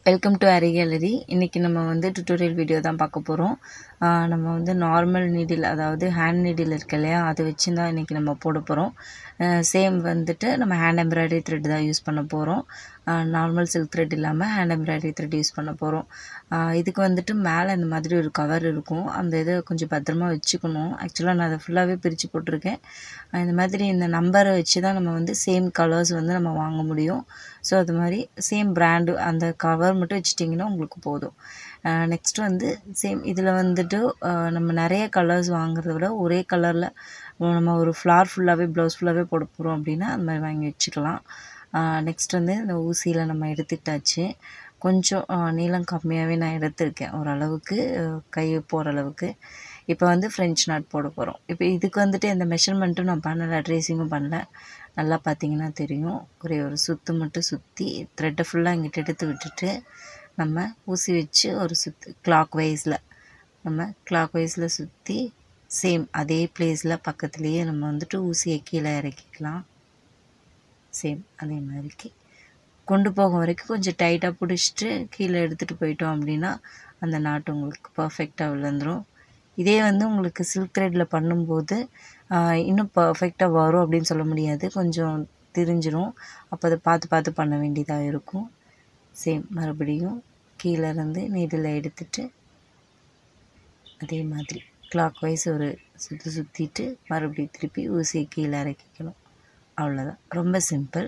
welcome to Hari gallery இன்றைக்கி நம்ம வந்து டுட்டோரியல் வீடியோ தான் பார்க்க போகிறோம் நம்ம வந்து நார்மல் நீடில் அதாவது ஹேண்ட் நீடில் இருக்கு இல்லையா அதை வச்சு தான் இன்றைக்கி நம்ம போட போகிறோம் சேம் வந்துட்டு நம்ம ஹேண்ட் எம்ப்ராய்டரி த்ரெட் தான் யூஸ் பண்ண போகிறோம் நார்மல் சில்க் த்ரெட் இல்லாமல் ஹேண்ட் எம்ப்ராய்டரி த்ரெட் யூஸ் பண்ண போகிறோம் இதுக்கு வந்துட்டு மேலே இந்த மாதிரி ஒரு கவர் இருக்கும் அந்த இதை கொஞ்சம் பத்திரமா வச்சுக்கணும் ஆக்சுவலாக நான் அதை ஃபுல்லாகவே பிரித்து போட்டிருக்கேன் இந்த மாதிரி இந்த நம்பரை வச்சு தான் நம்ம வந்து சேம் கலர்ஸ் வந்து நம்ம வாங்க முடியும் ஸோ அது மாதிரி சேம் பிராண்டு அந்த கவர் மட்டும் வச்சிட்டிங்கன்னா உங்களுக்கு போதும் நெக்ஸ்ட் வந்து சேம் இதில் வந்துட்டு நம்ம நிறைய கலர்ஸ் வாங்குறத விட ஒரே கலரில் நம்ம ஒரு ஃப்ளார் ஃபுல்லாகவே ப்ளவுஸ் ஃபுல்லாகவே போட போகிறோம் அப்படின்னா அந்த மாதிரி வாங்கி வச்சுக்கலாம் நெக்ஸ்ட் வந்து இந்த ஊசியில் நம்ம எடுத்துக்கிட்டாச்சு கொஞ்சம் நீளம் கம்மியாகவே நான் எடுத்திருக்கேன் ஓரளவுக்கு கை போகிற அளவுக்கு இப்போ வந்து ஃப்ரெஞ்ச் நாட் போட போகிறோம் இப்போ இதுக்கு வந்துட்டு எந்த மெஷர்மெண்ட்டும் நான் பண்ணலை ட்ரேசிங்கும் பண்ணல நல்லா பார்த்தீங்கன்னா தெரியும் ஒரே ஒரு சுற்று மட்டும் சுற்றி த்ரெட்டை ஃபுல்லாக இங்கிட்ட எடுத்து விட்டுட்டு நம்ம ஊசி வச்சு ஒரு சுற்று கிளாக் வைஸில் நம்ம கிளாக் வைஸில் சுற்றி சேம் அதே பிளேஸில் பக்கத்துலேயே நம்ம வந்துட்டு ஊசியை கீழே இறக்கிக்கலாம் சேம் அதே மாதிரிக்கு கொண்டு போக வரைக்கும் கொஞ்சம் டைட்டாக பிடிச்சிட்டு கீழே எடுத்துகிட்டு போயிட்டோம் அப்படின்னா அந்த நாட்டு உங்களுக்கு பர்ஃபெக்டாக விழுந்துடும் இதே வந்து உங்களுக்கு சில்க் த்ரெட்டில் பண்ணும்போது இன்னும் பர்ஃபெக்டாக வரும் அப்படின்னு சொல்ல முடியாது கொஞ்சம் தெரிஞ்சிடும் அப்போ அதை பார்த்து பார்த்து பண்ண வேண்டியதாக இருக்கும் சேம் மறுபடியும் கீழே இருந்து நீடில் எடுத்துட்டு அதே மாதிரி கிளாக் வைஸ் ஒரு சுற்றி சுற்றிட்டு மறுபடியும் திருப்பி ஊசியை கீழே இறக்கிக்கணும் அவ்வளோதான் ரொம்ப சிம்பிள்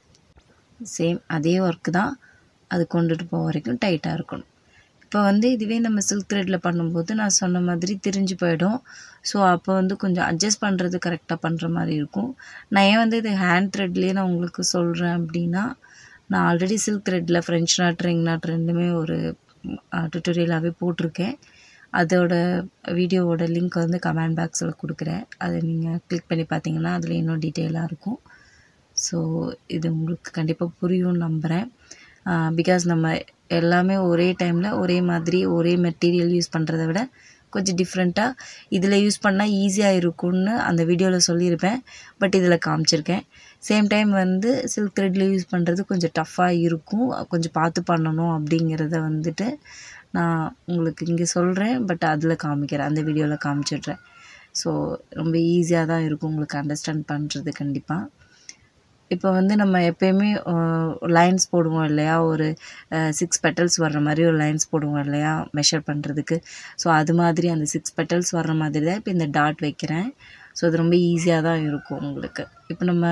சேம் அதே ஒர்க்கு தான் அது கொண்டுட்டு போக வரைக்கும் டைட்டாக இருக்கணும் இப்போ வந்து இதுவே நம்ம சில்க் த்ரெட்டில் பண்ணும்போது நான் சொன்ன மாதிரி திரிஞ்சு போயிடும் ஸோ அப்போ வந்து கொஞ்சம் அட்ஜஸ்ட் பண்ணுறது கரெக்டாக பண்ணுற மாதிரி இருக்கும் நான் ஏன் வந்து இது ஹேண்ட் த்ரெட்லேயே நான் உங்களுக்கு சொல்கிறேன் அப்படின்னா நான் ஆல்ரெடி சில்க் த்ரெட்டில் ஃப்ரெஞ்ச் நாட் ரிங் நாட் ரெண்டுமே ஒரு டுட்டோரியலாகவே போட்டிருக்கேன் அதோட வீடியோவோட லிங்க் வந்து கமெண்ட் பாக்ஸில் கொடுக்குறேன் அதை நீங்கள் கிளிக் பண்ணி பார்த்தீங்கன்னா அதில் இன்னும் டீட்டெயிலாக இருக்கும் ஸோ இது உங்களுக்கு கண்டிப்பாக புரியும் நம்புகிறேன் பிகாஸ் நம்ம எல்லாமே ஒரே டைமில் ஒரே மாதிரி ஒரே மெட்டீரியல் யூஸ் பண்ணுறத விட கொஞ்சம் டிஃப்ரெண்ட்டாக இதில் யூஸ் பண்ணால் ஈஸியாக இருக்கும்னு அந்த வீடியோவில் சொல்லியிருப்பேன் பட் இதில் காமிச்சிருக்கேன் சேம் டைம் வந்து சில்க் த்ரெட்டில் யூஸ் பண்ணுறது கொஞ்சம் டஃப்பாக இருக்கும் கொஞ்சம் பார்த்து பண்ணணும் அப்படிங்கிறத வந்துட்டு நான் உங்களுக்கு இங்கே சொல்கிறேன் பட் அதில் காமிக்கிறேன் அந்த வீடியோவில் காமிச்சிடுறேன் ஸோ ரொம்ப ஈஸியாக தான் இருக்கும் உங்களுக்கு அண்டர்ஸ்டாண்ட் பண்ணுறது கண்டிப்பாக இப்போ வந்து நம்ம எப்பயுமே லைன்ஸ் போடுவோம் இல்லையா ஒரு சிக்ஸ் பெட்டல்ஸ் வர்ற மாதிரி ஒரு லைன்ஸ் போடுவோம் இல்லையா மெஷர் பண்ணுறதுக்கு ஸோ அது மாதிரி அந்த சிக்ஸ் பெட்டல்ஸ் வர்ற மாதிரி தான் இப்போ இந்த டாட் வைக்கிறேன் ஸோ அது ரொம்ப ஈஸியாக தான் இருக்கும் உங்களுக்கு இப்போ நம்ம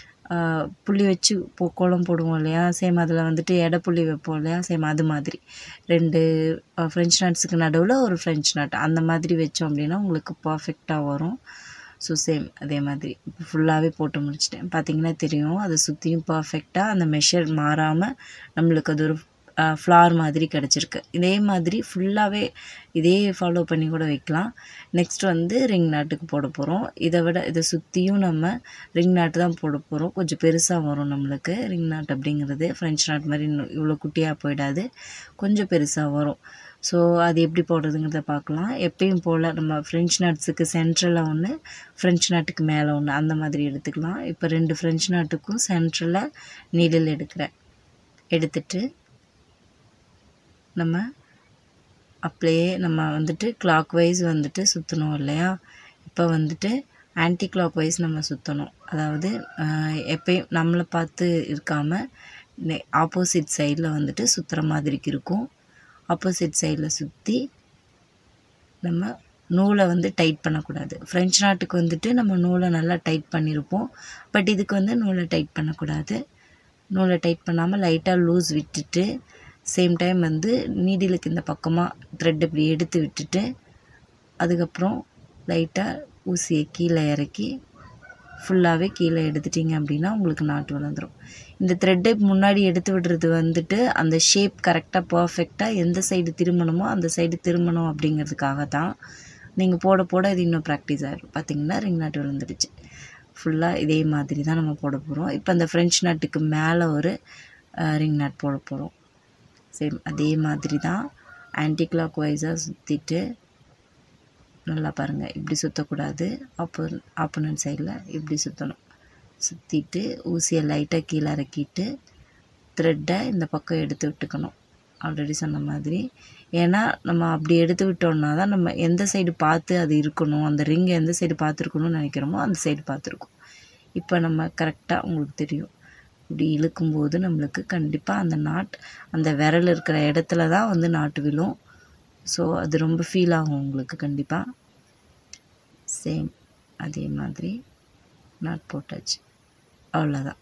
புள்ளி வச்சு போ கோலம் போடுவோம் இல்லையா சேம் அதில் வந்துட்டு எடை புள்ளி வைப்போம் இல்லையா சேம் அது மாதிரி ரெண்டு ஃப்ரெஞ்ச் நாட்ஸுக்கு நடுவில் ஒரு ஃப்ரெஞ்ச் நாட் அந்த மாதிரி வச்சோம் அப்படின்னா உங்களுக்கு பர்ஃபெக்டாக வரும் ஸோ சேம் அதே மாதிரி இப்போ ஃபுல்லாகவே போட்டு முடிச்சிட்டேன் பார்த்தீங்கன்னா தெரியும் அதை சுற்றியும் பர்ஃபெக்டாக அந்த மெஷர் மாறாமல் நம்மளுக்கு அது ஒரு ஃப்ளார் மாதிரி கிடச்சிருக்கு இதே மாதிரி ஃபுல்லாகவே இதே ஃபாலோ பண்ணி கூட வைக்கலாம் நெக்ஸ்ட் வந்து ரிங் நாட்டுக்கு போட போகிறோம் இதை விட இதை சுற்றியும் நம்ம ரிங் நாட்டு தான் போட போகிறோம் கொஞ்சம் பெருசாக வரும் நம்மளுக்கு ரிங் நாட் அப்படிங்கிறது ஃப்ரெஞ்ச் நாட் மாதிரி இவ்வளோ குட்டியாக போயிடாது கொஞ்சம் பெருசாக வரும் ஸோ அது எப்படி போடுறதுங்கிறத பார்க்கலாம் எப்பயும் போல் நம்ம ஃப்ரெஞ்ச் நாட்ஸுக்கு சென்ட்ரலில் ஒன்று ஃப்ரெஞ்ச் நாட்டுக்கு மேலே ஒன்று அந்த மாதிரி எடுத்துக்கலாம் இப்போ ரெண்டு ஃப்ரெஞ்ச் நாட்டுக்கும் சென்ட்ரலில் நீடில் எடுக்கிறேன் எடுத்துட்டு நம்ம அப்படியே நம்ம வந்துட்டு கிளாக் வைஸ் வந்துட்டு சுற்றணும் இல்லையா இப்போ வந்துட்டு ஆன்டி கிளாக் வைஸ் நம்ம சுற்றணும் அதாவது எப்பயும் நம்மளை பார்த்து இருக்காமல் ஆப்போசிட் சைடில் வந்துட்டு சுற்றுற மாதிரிக்கு இருக்கும் ஆப்போசிட் சைடில் சுற்றி நம்ம நூலை வந்து டைட் பண்ணக்கூடாது ஃப்ரெஞ்ச் நாட்டுக்கு வந்துட்டு நம்ம நூலை நல்லா டைட் பண்ணியிருப்போம் பட் இதுக்கு வந்து நூலை டைட் பண்ணக்கூடாது நூலை டைட் பண்ணாமல் லைட்டாக லூஸ் விட்டுட்டு சேம் டைம் வந்து நீடிலுக்கு இந்த பக்கமாக த்ரெட் இப்படி எடுத்து விட்டுட்டு அதுக்கப்புறம் லைட்டாக ஊசியை கீழே இறக்கி ஃபுல்லாகவே கீழே எடுத்துட்டிங்க அப்படின்னா உங்களுக்கு நாட்டு வளர்ந்துடும் இந்த த்ரெட்டை முன்னாடி எடுத்து விடுறது வந்துட்டு அந்த ஷேப் கரெக்டாக பர்ஃபெக்டாக எந்த சைடு திரும்பணுமோ அந்த சைடு திரும்பணும் அப்படிங்கிறதுக்காக தான் நீங்கள் போட போட இது இன்னும் ப்ராக்டிஸ் ஆகிடும் பார்த்திங்கன்னா ரிங் நாட்டு விழுந்துடுச்சு ஃபுல்லாக இதே மாதிரி தான் நம்ம போட போகிறோம் இப்போ அந்த ஃப்ரெஞ்ச் நாட்டுக்கு மேலே ஒரு ரிங் நாட் போட போகிறோம் சேம் அதே மாதிரி தான் ஆன்டி கிளாக் வைஸாக சுற்றிட்டு நல்லா பாருங்கள் இப்படி சுற்றக்கூடாது ஆப்போ ஆப்போனன்ட் சைடில் இப்படி சுற்றணும் சுற்றிட்டு ஊசியை லைட்டாக கீழே இறக்கிட்டு த்ரெட்டை இந்த பக்கம் எடுத்து விட்டுக்கணும் ஆல்ரெடி சொன்ன மாதிரி ஏன்னா நம்ம அப்படி எடுத்து விட்டோம்னா தான் நம்ம எந்த சைடு பார்த்து அது இருக்கணும் அந்த ரிங் எந்த சைடு பார்த்துருக்கணும்னு நினைக்கிறோமோ அந்த சைடு பார்த்துருக்கோம் இப்போ நம்ம கரெக்டாக உங்களுக்கு தெரியும் இப்படி இழுக்கும்போது நம்மளுக்கு கண்டிப்பாக அந்த நாட் அந்த விரல் இருக்கிற இடத்துல தான் வந்து நாட்டு விழும் ஸோ அது ரொம்ப ஃபீல் ஆகும் உங்களுக்கு கண்டிப்பாக சேம் அதே மாதிரி நாட் போட்டாச்சு அவ்வளோதான்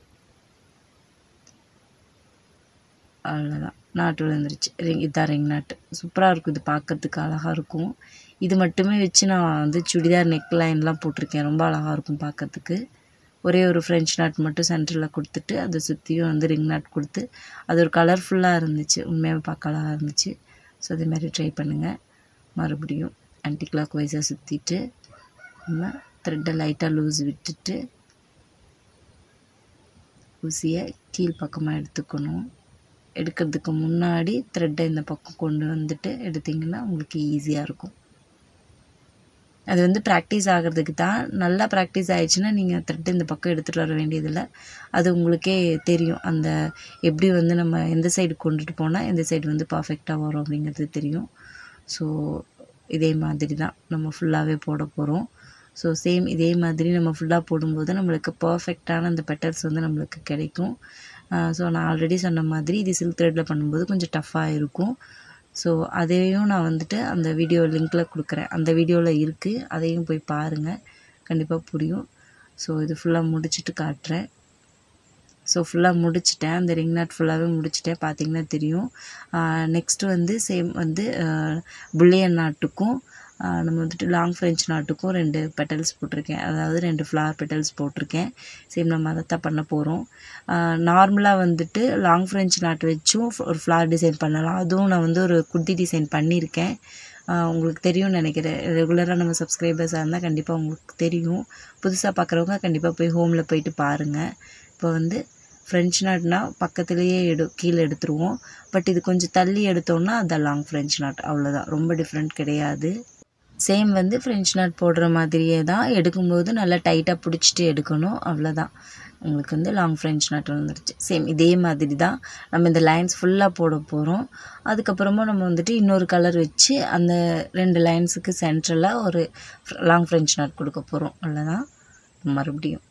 அவ்வளோதான் நாட்டு விழுந்துருச்சு ரிங் இதான் ரிங் நாட்டு சூப்பராக இருக்கும் இது பார்க்கறதுக்கு அழகாக இருக்கும் இது மட்டுமே வச்சு நான் வந்து சுடிதார் நெக் லைன்லாம் போட்டிருக்கேன் ரொம்ப அழகாக இருக்கும் பார்க்கறதுக்கு ஒரே ஒரு ஃப்ரெஞ்ச் நாட் மட்டும் சென்டரில் கொடுத்துட்டு அதை சுற்றியும் வந்து ரிங் நாட் கொடுத்து அது ஒரு கலர்ஃபுல்லாக இருந்துச்சு உண்மையாக பார்க்க அழகாக இருந்துச்சு ஸோ அதே மாதிரி ட்ரை பண்ணுங்கள் மறுபடியும் ஆன்டி கிளாக் வைஸாக சுற்றிட்டு நம்ம த்ரெட்டை லைட்டாக லூஸ் விட்டுட்டு ஊசியை கீழ் பக்கமாக எடுத்துக்கணும் எடுக்கிறதுக்கு முன்னாடி த்ரெட்டை இந்த பக்கம் கொண்டு வந்துட்டு எடுத்திங்கன்னா உங்களுக்கு ஈஸியாக இருக்கும் அது வந்து ப்ராக்டிஸ் ஆகிறதுக்கு தான் நல்லா ப்ராக்டிஸ் ஆயிடுச்சுன்னா நீங்கள் த்ரெட்டு இந்த பக்கம் எடுத்துகிட்டு வர வேண்டியதில்லை அது உங்களுக்கே தெரியும் அந்த எப்படி வந்து நம்ம எந்த சைடு கொண்டுட்டு போனால் எந்த சைடு வந்து பர்ஃபெக்டாக வரும் அப்படிங்கிறது தெரியும் ஸோ இதே மாதிரி தான் நம்ம ஃபுல்லாகவே போட போகிறோம் ஸோ சேம் இதே மாதிரி நம்ம ஃபுல்லாக போடும்போது நம்மளுக்கு பர்ஃபெக்டான அந்த பெட்டல்ஸ் வந்து நம்மளுக்கு கிடைக்கும் ஸோ நான் ஆல்ரெடி சொன்ன மாதிரி இது சில்க் த்ரெட்டில் பண்ணும்போது கொஞ்சம் டஃப்பாக இருக்கும் ஸோ அதையும் நான் வந்துட்டு அந்த வீடியோ லிங்க்கில் கொடுக்குறேன் அந்த வீடியோவில் இருக்குது அதையும் போய் பாருங்கள் கண்டிப்பாக புரியும் ஸோ இது ஃபுல்லாக முடிச்சுட்டு காட்டுறேன் ஸோ ஃபுல்லாக முடிச்சிட்டேன் அந்த ரிங் நாட் ஃபுல்லாகவே முடிச்சிட்டேன் பார்த்தீங்கன்னா தெரியும் நெக்ஸ்ட்டு வந்து சேம் வந்து புல்லியன் நாட்டுக்கும் நம்ம வந்துட்டு லாங் ஃப்ரெஞ்ச் நாட்டுக்கும் ரெண்டு பெட்டல்ஸ் போட்டிருக்கேன் அதாவது ரெண்டு ஃப்ளவர் பெட்டல்ஸ் போட்டிருக்கேன் சேம் நம்ம அதை தான் பண்ண போகிறோம் நார்மலாக வந்துட்டு லாங் ஃப்ரெஞ்ச் நாட்டு வச்சும் ஒரு ஃப்ளவர் டிசைன் பண்ணலாம் அதுவும் நான் வந்து ஒரு குர்த்தி டிசைன் பண்ணியிருக்கேன் உங்களுக்கு தெரியும்னு நினைக்கிறேன் ரெகுலராக நம்ம சப்ஸ்கிரைபர்ஸாக இருந்தால் கண்டிப்பாக உங்களுக்கு தெரியும் புதுசாக பார்க்குறவங்க கண்டிப்பாக போய் ஹோமில் போயிட்டு பாருங்கள் இப்போ வந்து ஃப்ரெஞ்ச் நாட்னா பக்கத்துலேயே எடு கீழே எடுத்துருவோம் பட் இது கொஞ்சம் தள்ளி எடுத்தோம்னா அது லாங் ஃப்ரெஞ்ச் நாட் அவ்வளோதான் ரொம்ப டிஃப்ரெண்ட் கிடையாது சேம் வந்து ஃப்ரெஞ்ச் நாட் போடுற மாதிரியே தான் எடுக்கும்போது நல்லா டைட்டாக பிடிச்சிட்டு எடுக்கணும் அவ்வளோதான் உங்களுக்கு வந்து லாங் ஃப்ரெஞ்ச் நாட் வந்துருச்சு சேம் இதே மாதிரி தான் நம்ம இந்த லைன்ஸ் ஃபுல்லாக போட போகிறோம் அதுக்கப்புறமா நம்ம வந்துட்டு இன்னொரு கலர் வச்சு அந்த ரெண்டு லைன்ஸுக்கு சென்ட்ரலாக ஒரு லாங் ஃப்ரெஞ்ச் நாட் கொடுக்க போகிறோம் அவ்வளோதான் மறுபடியும்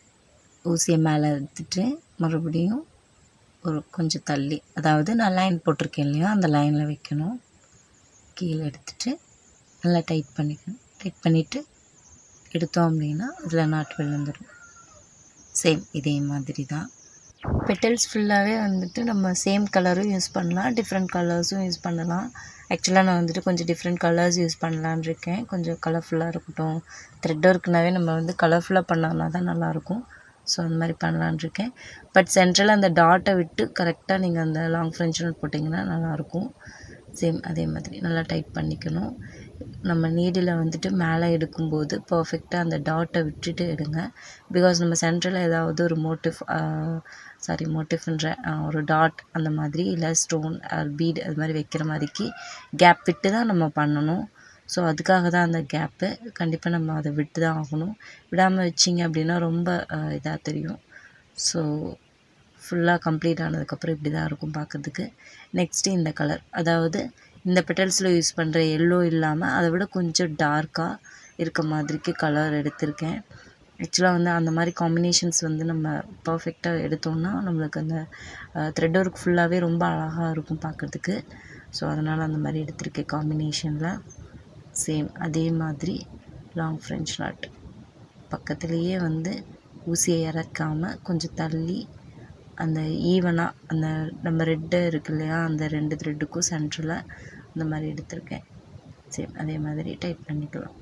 ஊசியை மேலே எடுத்துட்டு மறுபடியும் ஒரு கொஞ்சம் தள்ளி அதாவது நான் லைன் போட்டிருக்கேன் இல்லையா அந்த லைனில் வைக்கணும் கீழே எடுத்துகிட்டு நல்லா டைட் பண்ணிக்கணும் டைட் பண்ணிவிட்டு எடுத்தோம் அப்படின்னா அதில் நாட்டு விழுந்துடும் சேம் இதே மாதிரி தான் பெட்டல்ஸ் ஃபுல்லாகவே வந்துட்டு நம்ம சேம் கலரும் யூஸ் பண்ணலாம் டிஃப்ரெண்ட் கலர்ஸும் யூஸ் பண்ணலாம் ஆக்சுவலாக நான் வந்துட்டு கொஞ்சம் டிஃப்ரெண்ட் கலர்ஸ் யூஸ் பண்ணலான் இருக்கேன் கொஞ்சம் கலர்ஃபுல்லாக இருக்கட்டும் த்ரெட் ஒர்க்குனாவே நம்ம வந்து கலர்ஃபுல்லாக பண்ணோம்னா தான் நல்லாயிருக்கும் ஸோ அந்த மாதிரி பண்ணலான் இருக்கேன் பட் சென்ட்ரலாக அந்த டாட்டை விட்டு கரெக்டாக நீங்கள் அந்த லாங் ஃப்ரெஞ்ச் நோட் போட்டிங்கன்னா நல்லாயிருக்கும் சேம் அதே மாதிரி நல்லா டைட் பண்ணிக்கணும் நம்ம நீடில் வந்துட்டு மேலே எடுக்கும்போது பர்ஃபெக்டாக அந்த டாட்டை விட்டுட்டு எடுங்க பிகாஸ் நம்ம சென்ட்ரலில் ஏதாவது ஒரு மோட்டிவ் சாரி மோட்டிவ்ன்ற ஒரு டாட் அந்த மாதிரி இல்லை ஸ்டோன் பீட் அது மாதிரி வைக்கிற மாதிரிக்கு கேப் விட்டு தான் நம்ம பண்ணணும் ஸோ அதுக்காக தான் அந்த கேப்பு கண்டிப்பாக நம்ம அதை விட்டு தான் ஆகணும் விடாமல் வச்சிங்க அப்படின்னா ரொம்ப இதாக தெரியும் ஸோ ஃபுல்லாக கம்ப்ளீட் ஆனதுக்கப்புறம் இப்படி தான் இருக்கும் பார்க்கறதுக்கு நெக்ஸ்ட்டு இந்த கலர் அதாவது இந்த பெட்டல்ஸில் யூஸ் பண்ணுற எல்லோ இல்லாமல் அதை விட கொஞ்சம் டார்க்காக இருக்க மாதிரிக்கு கலர் எடுத்திருக்கேன் ஆக்சுவலாக வந்து அந்த மாதிரி காம்பினேஷன்ஸ் வந்து நம்ம பர்ஃபெக்டாக எடுத்தோம்னா நம்மளுக்கு அந்த த்ரெட் ஒர்க் ஃபுல்லாகவே ரொம்ப அழகாக இருக்கும் பார்க்குறதுக்கு ஸோ அதனால் அந்த மாதிரி எடுத்திருக்கேன் காம்பினேஷனில் சேம் அதே மாதிரி லாங் ஃப்ரெஞ்ச் நாட் பக்கத்துலேயே வந்து ஊசியை இறக்காமல் கொஞ்சம் தள்ளி அந்த ஈவனாக அந்த நம்ம ரெட்டு இருக்கு இல்லையா அந்த ரெண்டு த்ரெட்டுக்கும் சென்டரில் அந்த மாதிரி எடுத்திருக்கேன் சேம் அதே மாதிரி டைட் பண்ணிக்கலாம்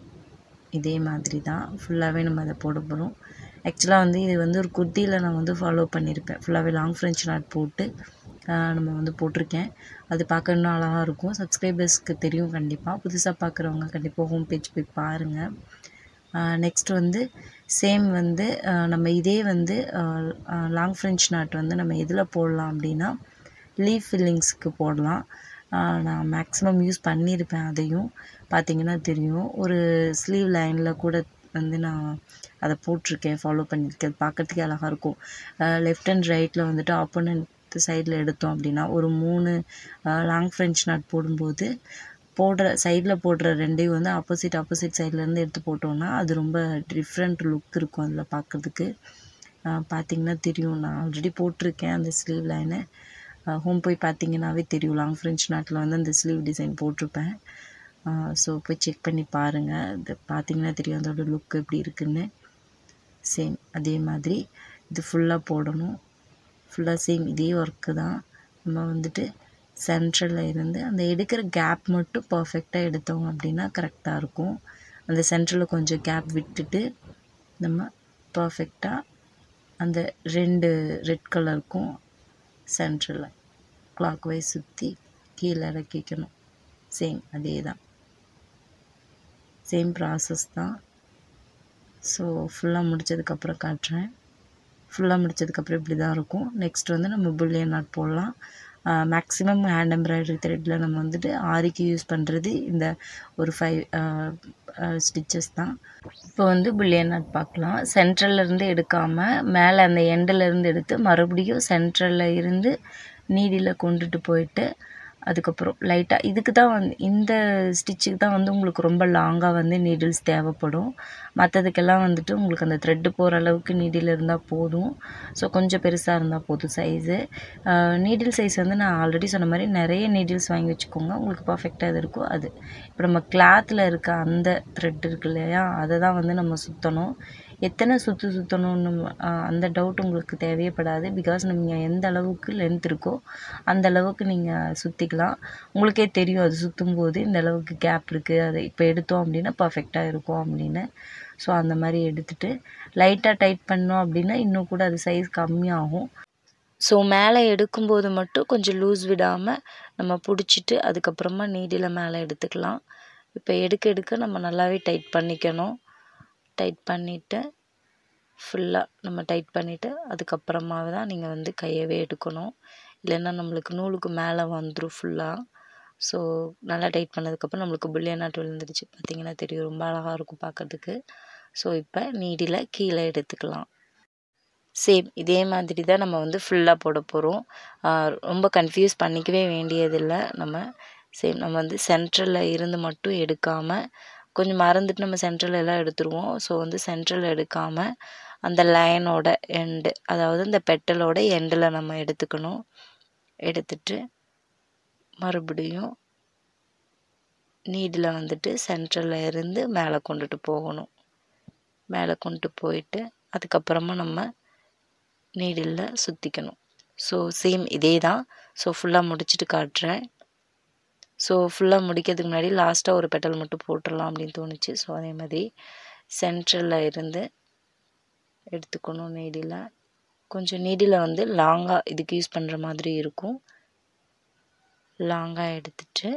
இதே மாதிரி தான் ஃபுல்லாகவே நம்ம அதை போட போகிறோம் ஆக்சுவலாக வந்து இது வந்து ஒரு குர்த்தியில் நான் வந்து ஃபாலோ பண்ணியிருப்பேன் ஃபுல்லாகவே லாங் ஃப்ரெஞ்ச் நாட் போட்டு நம்ம வந்து போட்டிருக்கேன் அது பார்க்க இன்னும் அழகாக இருக்கும் சப்ஸ்கிரைபர்ஸ்க்கு தெரியும் கண்டிப்பாக புதுசாக பார்க்குறவங்க கண்டிப்பாக ஹோம் பேஜ் போய் பாருங்கள் நெக்ஸ்ட் வந்து சேம் வந்து நம்ம இதே வந்து லாங் ஃப்ரெஞ்ச் நாட் வந்து நம்ம எதில் போடலாம் அப்படின்னா லீஃப் ஃபில்லிங்ஸ்க்கு போடலாம் நான் மேக்ஸிமம் யூஸ் பண்ணியிருப்பேன் அதையும் பார்த்தீங்கன்னா தெரியும் ஒரு ஸ்லீவ் லைனில் கூட வந்து நான் அதை போட்டிருக்கேன் ஃபாலோ பண்ணியிருக்கேன் அது பார்க்குறதுக்கே அழகாக இருக்கும் லெஃப்ட் அண்ட் ரைட்டில் வந்துட்டு ஆப்போனன்ட் அடுத்த சைடில் எடுத்தோம் அப்படின்னா ஒரு மூணு லாங் ஃப்ரெஞ்ச் நாட் போடும்போது போடுற சைடில் போடுற ரெண்டையும் வந்து ஆப்போசிட் ஆப்போசிட் சைட்லேருந்து எடுத்து போட்டோம்னா அது ரொம்ப டிஃப்ரெண்ட் லுக் இருக்கும் அதில் பார்க்குறதுக்கு பார்த்தீங்கன்னா தெரியும் நான் ஆல்ரெடி போட்டிருக்கேன் அந்த ஸ்லீவ் லைனை ஹோம் போய் பார்த்தீங்கன்னாவே தெரியும் லாங் ஃப்ரெஞ்ச் நாட்டில் வந்து அந்த ஸ்லீவ் டிசைன் போட்டிருப்பேன் ஸோ போய் செக் பண்ணி பாருங்கள் இது பார்த்தீங்கன்னா தெரியும் அதோட லுக் எப்படி இருக்குன்னு சேம் அதே மாதிரி இது ஃபுல்லாக போடணும் ஃபுல்லாக சேம் இதே ஒர்க்கு தான் நம்ம வந்துட்டு சென்ட்ரலில் இருந்து அந்த எடுக்கிற கேப் மட்டும் பர்ஃபெக்டாக எடுத்தோம் அப்படின்னா கரெக்டாக இருக்கும் அந்த சென்ட்ரலில் கொஞ்சம் கேப் விட்டுட்டு நம்ம பர்ஃபெக்டாக அந்த ரெண்டு ரெட் கலருக்கும் சென்ட்ரலில் கிளாக் வைஸ் சுற்றி கீழே இறக்கிக்கணும் சேம் அதே தான் சேம் ப்ராசஸ் தான் ஸோ ஃபுல்லாக முடித்ததுக்கப்புறம் காட்டுறேன் ஃபுல்லாக முடித்ததுக்கப்புறம் இப்படி தான் இருக்கும் நெக்ஸ்ட் வந்து நம்ம புல்லியன் நாட் போடலாம் மேக்ஸிமம் ஹேண்ட் எம்ப்ராய்டரி த்ரெட்டில் நம்ம வந்துட்டு ஆரிக்கு யூஸ் பண்ணுறது இந்த ஒரு ஃபைவ் ஸ்டிச்சஸ் தான் இப்போ வந்து புல்லியன் நாட் பார்க்கலாம் சென்ட்ரல்லேருந்து எடுக்காமல் மேலே அந்த எண்டிலேருந்து எடுத்து மறுபடியும் சென்ட்ரலில் இருந்து நீடியில் கொண்டுட்டு போயிட்டு அதுக்கப்புறம் லைட்டாக இதுக்கு தான் வந்து இந்த ஸ்டிச்சுக்கு தான் வந்து உங்களுக்கு ரொம்ப லாங்காக வந்து நீடில்ஸ் தேவைப்படும் மற்றதுக்கெல்லாம் வந்துட்டு உங்களுக்கு அந்த த்ரெட்டு போகிற அளவுக்கு நீடில் இருந்தால் போதும் ஸோ கொஞ்சம் பெருசாக இருந்தால் போதும் சைஸு நீடில் சைஸ் வந்து நான் ஆல்ரெடி சொன்ன மாதிரி நிறைய நீடில்ஸ் வாங்கி வச்சுக்கோங்க உங்களுக்கு பர்ஃபெக்டாக இது இருக்கும் அது இப்போ நம்ம கிளாத்தில் இருக்க அந்த த்ரெட் இருக்கு இல்லையா அதை தான் வந்து நம்ம சுற்றணும் எத்தனை சுற்று சுற்றணும்னு அந்த டவுட் உங்களுக்கு தேவையப்படாது பிகாஸ் நீங்கள் எந்த அளவுக்கு லென்த் இருக்கோ அந்த அளவுக்கு நீங்கள் சுற்றிக்கலாம் உங்களுக்கே தெரியும் அது சுற்றும் போது இந்த அளவுக்கு கேப் இருக்குது அதை இப்போ எடுத்தோம் அப்படின்னா பர்ஃபெக்டாக இருக்கும் அப்படின்னு ஸோ அந்த மாதிரி எடுத்துகிட்டு லைட்டாக டைட் பண்ணோம் அப்படின்னா இன்னும் கூட அது சைஸ் கம்மியாகும் ஸோ மேலே எடுக்கும்போது மட்டும் கொஞ்சம் லூஸ் விடாமல் நம்ம பிடிச்சிட்டு அதுக்கப்புறமா நீடில் மேலே எடுத்துக்கலாம் இப்போ எடுக்க எடுக்க நம்ம நல்லாவே டைட் பண்ணிக்கணும் டைட் பண்ணிவிட்டு ஃபுல்லாக நம்ம டைட் பண்ணிவிட்டு அதுக்கப்புறமா தான் நீங்கள் வந்து கையவே எடுக்கணும் இல்லைன்னா நம்மளுக்கு நூலுக்கு மேலே வந்துடும் ஃபுல்லாக ஸோ நல்லா டைட் பண்ணதுக்கப்புறம் நம்மளுக்கு புல்லியன் நாட்டு விழுந்துடுச்சு பார்த்திங்கன்னா தெரியும் ரொம்ப அழகாக இருக்கும் பார்க்குறதுக்கு ஸோ இப்போ நீடியில் கீழே எடுத்துக்கலாம் சேம் இதே மாதிரி தான் நம்ம வந்து ஃபுல்லாக போட போகிறோம் ரொம்ப கன்ஃபியூஸ் பண்ணிக்கவே வேண்டியதில்லை நம்ம சேம் நம்ம வந்து சென்ட்ரலில் இருந்து மட்டும் எடுக்காமல் கொஞ்சம் மறந்துட்டு நம்ம சென்ட்ரல் எல்லாம் எடுத்துருவோம் ஸோ வந்து சென்ட்ரல் எடுக்காமல் அந்த லைனோட எண்டு அதாவது இந்த பெட்டலோட எண்டில் நம்ம எடுத்துக்கணும் எடுத்துட்டு மறுபடியும் நீடில் வந்துட்டு சென்ட்ரலில் இருந்து மேலே கொண்டுட்டு போகணும் மேலே கொண்டு போயிட்டு அதுக்கப்புறமா நம்ம நீடில் சுற்றிக்கணும் ஸோ சேம் இதே தான் ஸோ ஃபுல்லாக முடிச்சுட்டு காட்டுறேன் ஸோ ஃபுல்லாக முடிக்கிறதுக்கு முன்னாடி லாஸ்ட்டாக ஒரு பெட்டல் மட்டும் போட்டுடலாம் அப்படின்னு தோணுச்சு ஸோ அதே மாதிரி சென்ட்ரலில் இருந்து எடுத்துக்கணும் நீடில் கொஞ்சம் நீடில் வந்து லாங்காக இதுக்கு யூஸ் பண்ணுற மாதிரி இருக்கும் லாங்காக எடுத்துட்டு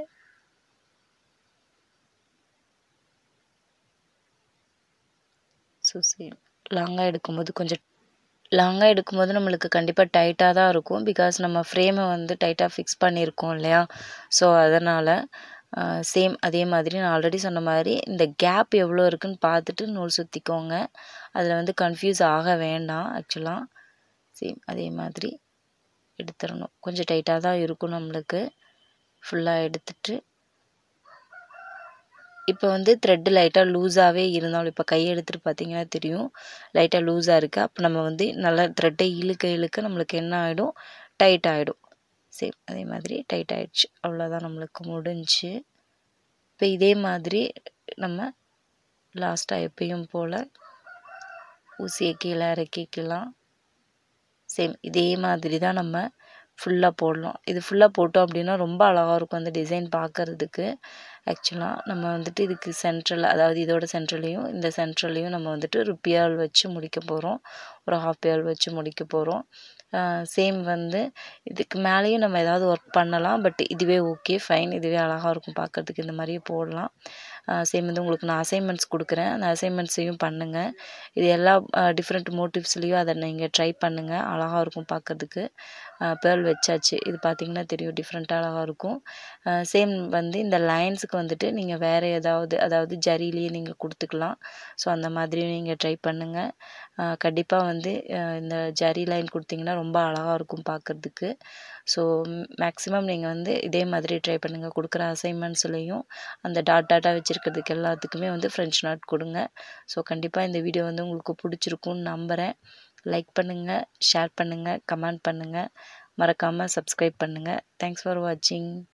ஸோ சரி லாங்காக எடுக்கும்போது கொஞ்சம் லாங்காக எடுக்கும்போது நம்மளுக்கு கண்டிப்பாக டைட்டாக தான் இருக்கும் பிகாஸ் நம்ம ஃப்ரேமை வந்து டைட்டாக ஃபிக்ஸ் பண்ணியிருக்கோம் இல்லையா ஸோ அதனால் சேம் அதே மாதிரி நான் ஆல்ரெடி சொன்ன மாதிரி இந்த கேப் எவ்வளோ இருக்குன்னு பார்த்துட்டு நூல் சுற்றிக்கோங்க அதில் வந்து கன்ஃபியூஸ் ஆக வேண்டாம் ஆக்சுவலாக சேம் அதே மாதிரி எடுத்துடணும் கொஞ்சம் டைட்டாக தான் இருக்கும் நம்மளுக்கு ஃபுல்லாக எடுத்துட்டு இப்போ வந்து த்ரெட்டு லைட்டாக லூஸாகவே இருந்தாலும் இப்போ கை எடுத்துகிட்டு பார்த்தீங்கன்னா தெரியும் லைட்டாக லூஸாக இருக்குது அப்போ நம்ம வந்து நல்லா த்ரெட்டை இழுக்க இழுக்க நம்மளுக்கு என்ன ஆகிடும் டைட் ஆகிடும் சேம் அதே மாதிரி டைட் ஆகிடுச்சு அவ்வளோதான் நம்மளுக்கு முடிஞ்சு இப்போ இதே மாதிரி நம்ம லாஸ்ட்டாக எப்பயும் போல் ஊசியை கீழே இறக்கிக்கலாம் சேம் இதே மாதிரி தான் நம்ம ஃபுல்லாக போடலாம் இது ஃபுல்லாக போட்டோம் அப்படின்னா ரொம்ப அழகாக இருக்கும் அந்த டிசைன் பார்க்குறதுக்கு ஆக்சுவலாக நம்ம வந்துட்டு இதுக்கு சென்ட்ரல் அதாவது இதோட சென்ட்ரலையும் இந்த சென்ட்ரலையும் நம்ம வந்துட்டு ஒரு பியால் வச்சு முடிக்க போகிறோம் ஒரு ஹாஃப் பியால் வச்சு முடிக்க போகிறோம் சேம் வந்து இதுக்கு மேலேயும் நம்ம ஏதாவது ஒர்க் பண்ணலாம் பட் இதுவே ஓகே ஃபைன் இதுவே அழகாக இருக்கும் பார்க்குறதுக்கு இந்த மாதிரியே போடலாம் சேம் வந்து உங்களுக்கு நான் அசைன்மெண்ட்ஸ் கொடுக்குறேன் அந்த அசைன்மெண்ட்ஸையும் பண்ணுங்கள் இது எல்லா டிஃப்ரெண்ட் மோட்டிவ்ஸ்லேயும் அதை நீங்கள் ட்ரை பண்ணுங்கள் அழகாக இருக்கும் பார்க்கறதுக்கு பேர்ல் வச்சாச்சு இது பார்த்தீங்கன்னா தெரியும் டிஃப்ரெண்ட்டாக அழகாக இருக்கும் சேம் வந்து இந்த லைன்ஸுக்கு வந்துட்டு நீங்கள் வேறு ஏதாவது அதாவது ஜரிலேயே நீங்கள் கொடுத்துக்கலாம் ஸோ அந்த மாதிரியும் நீங்கள் ட்ரை பண்ணுங்கள் கண்டிப்பாக வந்து அஹ் இந்த ஜரி லைன் கொடுத்தீங்கன்னா ரொம்ப அழகாக இருக்கும் பார்க்கறதுக்கு ஸோ மேக்ஸிமம் நீங்கள் வந்து இதே மாதிரி ட்ரை பண்ணுங்கள் கொடுக்குற அசைன்மெண்ட்ஸ்லேயும் அந்த டாட் டாட்டாக வச்சுருக்கிறதுக்கு எல்லாத்துக்குமே வந்து ஃப்ரெஞ்ச் நாட் கொடுங்க ஸோ கண்டிப்பாக இந்த வீடியோ வந்து உங்களுக்கு பிடிச்சிருக்கும்னு நம்புகிறேன் லைக் பண்ணுங்கள் ஷேர் பண்ணுங்கள் கமெண்ட் பண்ணுங்கள் மறக்காமல் சப்ஸ்கிரைப் பண்ணுங்கள் தேங்க்ஸ் ஃபார் வாட்சிங்